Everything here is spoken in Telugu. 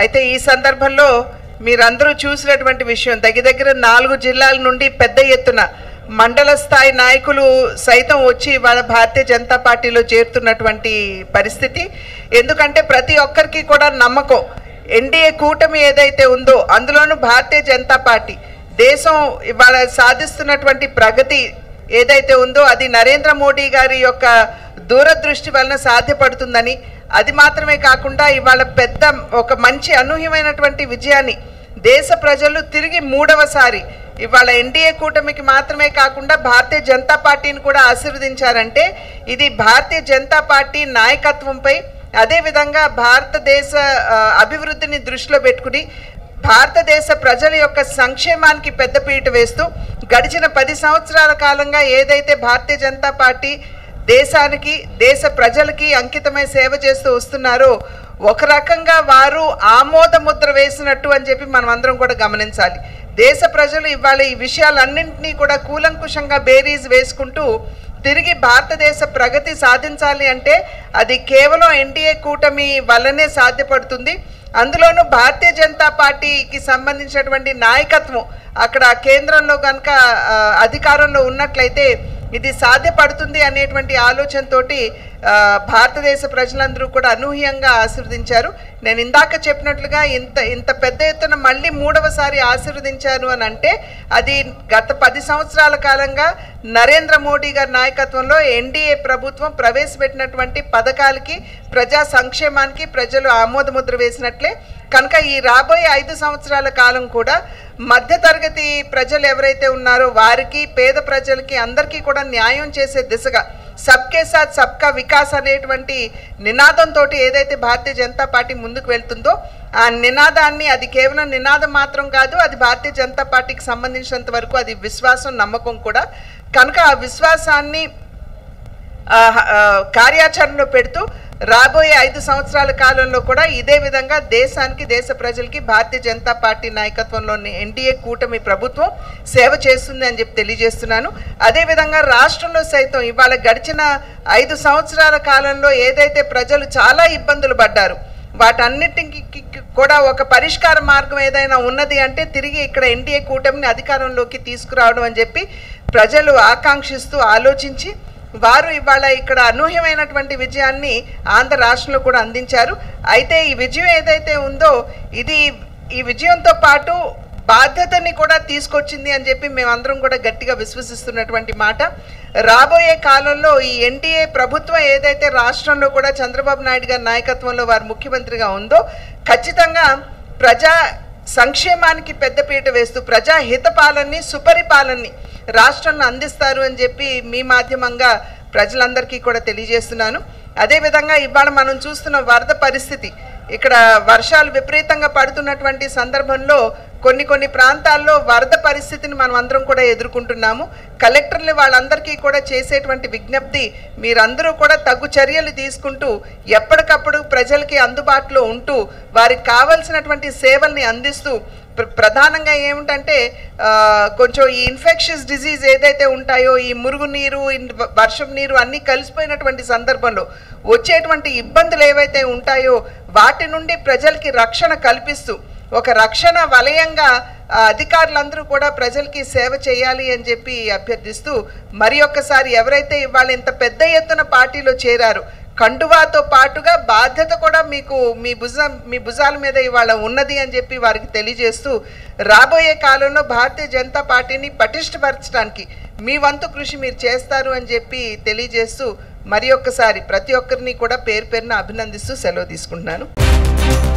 అయితే ఈ సందర్భంలో మీరందరూ చూసినటువంటి విషయం దగ్గర దగ్గర నాలుగు జిల్లాల నుండి పెద్ద ఎత్తున మండల స్థాయి నాయకులు సైతం వచ్చి వాళ్ళ భారతీయ జనతా పార్టీలో చేరుతున్నటువంటి పరిస్థితి ఎందుకంటే ప్రతి ఒక్కరికి కూడా నమ్మకం ఎన్డీఏ కూటమి ఏదైతే ఉందో అందులోనూ భారతీయ జనతా పార్టీ దేశం ఇవాళ సాధిస్తున్నటువంటి ప్రగతి ఏదైతే ఉందో అది నరేంద్ర మోడీ గారి యొక్క దూరదృష్టి వలన సాధ్యపడుతుందని అది మాత్రమే కాకుండా ఇవాళ పెద్ద ఒక మంచి అనూహ్యమైనటువంటి విజయాన్ని దేశ ప్రజలు తిరిగి మూడవసారి ఇవాళ ఎన్డీఏ కూటమికి మాత్రమే కాకుండా భారతీయ జనతా పార్టీని కూడా ఆశీర్వదించారంటే ఇది భారతీయ జనతా పార్టీ నాయకత్వంపై అదేవిధంగా భారతదేశ ఆ, అభివృద్ధిని దృష్టిలో పెట్టుకుని భారతదేశ ప్రజల యొక్క సంక్షేమానికి పెద్దపీట వేస్తూ గడిచిన పది సంవత్సరాల కాలంగా ఏదైతే భారతీయ జనతా పార్టీ దేశానికి దేశ ప్రజలకి అంకితమై సేవ చేస్తూ వస్తున్నారో ఒక రకంగా వారు ఆమోద ముద్ర వేసినట్టు అని చెప్పి మనం అందరం కూడా గమనించాలి దేశ ప్రజలు ఇవాళ ఈ విషయాలన్నింటినీ కూడా కూలంకుషంగా బేరీజ్ వేసుకుంటూ తిరిగి భారతదేశ ప్రగతి సాధించాలి అంటే అది కేవలం ఎన్డీఏ కూటమి వల్లనే సాధ్యపడుతుంది అందులోనూ భారతీయ జనతా పార్టీకి సంబంధించినటువంటి నాయకత్వం అక్కడ కేంద్రంలో కనుక ఆ, అధికారంలో ఉన్నట్లయితే ఇది సాధ్యపడుతుంది అనేటువంటి ఆలోచనతోటి ఆ, భారతదేశ ప్రజలందరూ కూడా అనూహ్యంగా ఆశీర్వదించారు నేను ఇందాక చెప్పినట్లుగా ఇంత ఇంత పెద్ద ఎత్తున మళ్ళీ మూడవసారి ఆశీర్వదించారు అని అంటే అది గత పది సంవత్సరాల కాలంగా నరేంద్ర మోడీ గారి నాయకత్వంలో ఎన్డీఏ ప్రభుత్వం ప్రవేశపెట్టినటువంటి పథకాలకి ప్రజా సంక్షేమానికి ప్రజలు ఆమోదముద్ర వేసినట్లే కనుక ఈ రాబోయే ఐదు సంవత్సరాల కాలం కూడా మధ్యతరగతి ప్రజలు ఎవరైతే ఉన్నారో వారికి పేద ప్రజలకి అందరికీ కూడా న్యాయం చేసే దిశగా సబ్కే సాత్ సబ్కా వికాస్ అనేటువంటి నినాదంతో ఏదైతే భారతీయ జనతా పార్టీ ముందుకు వెళ్తుందో ఆ నినాదాన్ని అది కేవలం నినాదం మాత్రం కాదు అది భారతీయ జనతా పార్టీకి సంబంధించినంత వరకు అది విశ్వాసం నమ్మకం కూడా కనుక ఆ విశ్వాసాన్ని ఆ, ఆ, కార్యాచరణలో పెడుతూ రాబోయే ఐదు సంవత్సరాల కాలంలో కూడా ఇదే విధంగా దేశానికి దేశ ప్రజలకి భారతీయ జనతా పార్టీ నాయకత్వంలోని ఎన్డీఏ కూటమి ప్రభుత్వం సేవ చేస్తుంది అని చెప్పి తెలియజేస్తున్నాను అదేవిధంగా రాష్ట్రంలో సైతం ఇవాళ గడిచిన ఐదు సంవత్సరాల కాలంలో ఏదైతే ప్రజలు చాలా ఇబ్బందులు పడ్డారు వాటన్నిటికి కూడా ఒక పరిష్కార మార్గం ఏదైనా ఉన్నది అంటే తిరిగి ఇక్కడ ఎన్డీఏ కూటమిని అధికారంలోకి తీసుకురావడం అని చెప్పి ప్రజలు ఆకాంక్షిస్తూ ఆలోచించి వారు ఇవాళ ఇక్కడ అనూహ్యమైనటువంటి విజయాన్ని ఆంధ్ర రాష్ట్రంలో కూడా అందించారు అయితే ఈ విజయం ఏదైతే ఉందో ఇది ఈ విజయంతో పాటు బాధ్యతని కూడా తీసుకొచ్చింది అని చెప్పి మేమందరం కూడా గట్టిగా విశ్వసిస్తున్నటువంటి మాట రాబోయే కాలంలో ఈ ఎన్డీఏ ప్రభుత్వం ఏదైతే రాష్ట్రంలో కూడా చంద్రబాబు నాయుడు గారి నాయకత్వంలో వారు ముఖ్యమంత్రిగా ఉందో ఖచ్చితంగా ప్రజా సంక్షేమానికి పెద్దపీట వేస్తూ ప్రజా హితపాలనని సుపరిపాలనని రాష్ట్రంలో అందిస్తారు అని చెప్పి మీ మాధ్యమంగా ప్రజలందరికీ కూడా తెలియజేస్తున్నాను అదేవిధంగా ఇవాళ మనం చూస్తున్న వరద పరిస్థితి ఇక్కడ వర్షాలు విపరీతంగా పడుతున్నటువంటి సందర్భంలో కొన్ని కొన్ని ప్రాంతాల్లో వరద పరిస్థితిని మనం అందరం కూడా ఎదుర్కొంటున్నాము కలెక్టర్లు వాళ్ళందరికీ కూడా చేసేటువంటి విజ్ఞప్తి మీరందరూ కూడా తగు చర్యలు తీసుకుంటూ ఎప్పటికప్పుడు ప్రజలకి అందుబాటులో ఉంటూ వారికి కావలసినటువంటి సేవల్ని అందిస్తూ ప్ర- ప్రధానంగా ఏమిటంటే ఆ, కొంచెం ఈ ఇన్ఫెక్షన్స్ డిజీజ్ ఏదైతే ఉంటాయో ఈ మురుగునీరు ఇన్- వర్షం నీరు అన్నీ కలిసిపోయినటువంటి సందర్భంలో వచ్చేటువంటి ఇబ్బందులు ఏవైతే ఉంటాయో వాటి నుండి ప్రజలకి రక్షణ కల్పిస్తూ ఒక రక్షణ వలయంగా ఆ, అధికారులందరూ కూడా ప్రజలకి సేవ చేయాలి అని చెప్పి అభ్యర్థిస్తూ మరి ఒక్కసారి ఎవరైతే ఇవాళ ఇంత పెద్ద ఎత్తున పార్టీలో చేరారు కండువాతో పాటుగా బాధ్యత కూడా మీకు మీ భుజం మీ భుజాల మీద ఇవాళ ఉన్నది అని చెప్పి వారికి తెలియజేస్తూ రాబోయే కాలంలో భారతీయ జనతా పార్టీని పటిష్టపరచడానికి మీ వంతు కృషి మీరు చేస్తారు అని చెప్పి తెలియజేస్తూ మరి ఒక్కసారి ప్రతి ఒక్కరిని కూడా పేరు పేరున అభినందిస్తూ సెలవు తీసుకుంటున్నాను